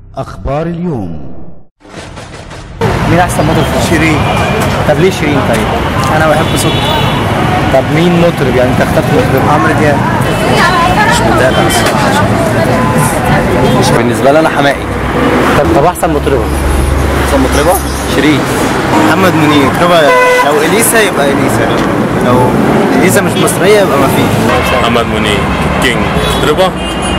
أخبار اليوم مين احسن مطرب في مصر؟ شيرين طب ليه شيرين طيب؟ انا بحب صوته طب مين مطرب يعني انت اخترت مطرب؟ عمرو دياب مش متابع الصراحه مش بالنسبه لي انا حمائي طب طب احسن مطربه؟ احسن مطربه؟ شيرين محمد منير طبعا لو اليسا يبقى اليسا لو اليسا مش مصريه يبقى ما فيش محمد منير كينج رضا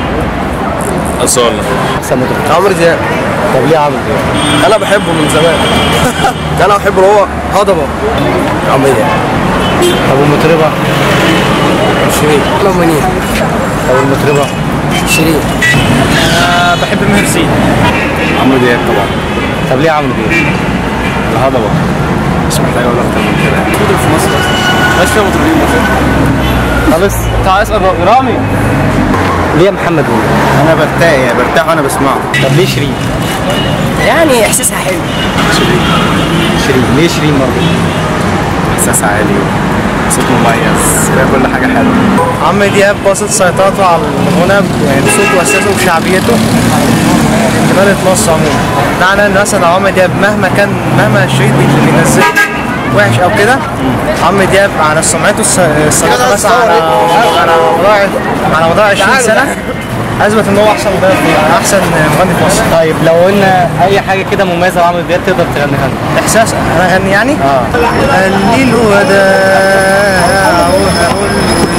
أصالة احسن مطرب عمرو دياب طب ليه عمرو دياب؟ انا بحبه من زمان انا بحبه هو هضبه عمرو دياب طب والمطربه؟ شيرين محمد منير طب المطربه؟ شيرين انا بحب مهرسين عمرو دياب طبعا طب ليه عمرو دياب؟ الهضبه مش محتاج اقول اكتر من كده مطرب في مصر اصلا مش فيها مطربين مصر خالص تعال اسال رامي ليه محمد منير؟ انا برتاح يعني برتاح وانا بسمعه طب ليه شيرين؟ يعني احساسها حلو شيرين ليه شيرين برضه؟ احساس عالي صوت مميز كل حاجه حلوه عمرو دياب باصت سيطرته على الغنى يعني بصوته واحساسه وشعبيته لبلد مصر عموما معنى ان مثلا عمرو دياب مهما كان مهما الشريط اللي بينزله وحش او كده عمرو دياب على سمعته الس- السابقه مثلا على على مدار على مدار 20 سنه اثبت ان هو احسن مغني احسن مغني في مصر طيب لو قلنا اي حاجه كده مميزه لعمرو دياب تقدر تغنيها لنا احساس انا اغني يعني اه قال لي الوداع وهقول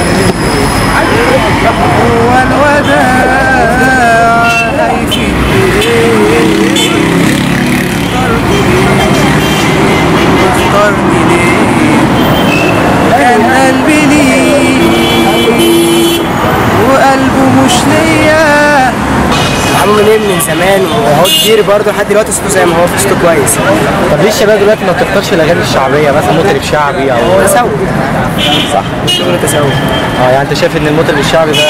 له هو الوداع هيفيد ايه اختارني ليه كان قلبي ليه وقلبه مش ليا محمد منير من زمان وهو كبير برضه لحد دلوقتي صوته زي ما هو في صوته كويس طب ليه الشباب دلوقتي ما بتختارش الاغاني الشعبيه مثلا مطرب شعبي او تسوق صح الشغل تسوق اه يعني انت شايف ان المطرب الشعبي ده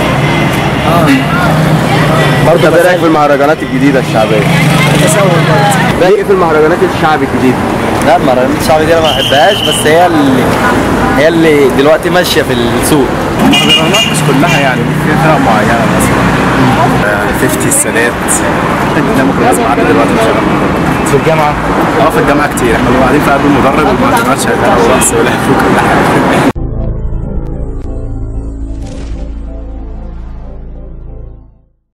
برضه ايه رايك في المهرجانات الجديده الشعبيه؟ تسوق برضه رايك ايه في المهرجانات الشعبي الجديده؟ لا المهرجانات الشعبي دي انا ما بحبهاش بس هي اللي هي اللي دلوقتي ماشيه في السوق المهرجانات مش كلها يعني في فرق معينه مثلا 50 السادات ده ممكن لازم عدد دلوقتي مش شغال في الجامعه اه في الجامعه كتير احنا قاعدين في قلب المدرج والمهرجانات شغاله بس ولعب وكل حاجه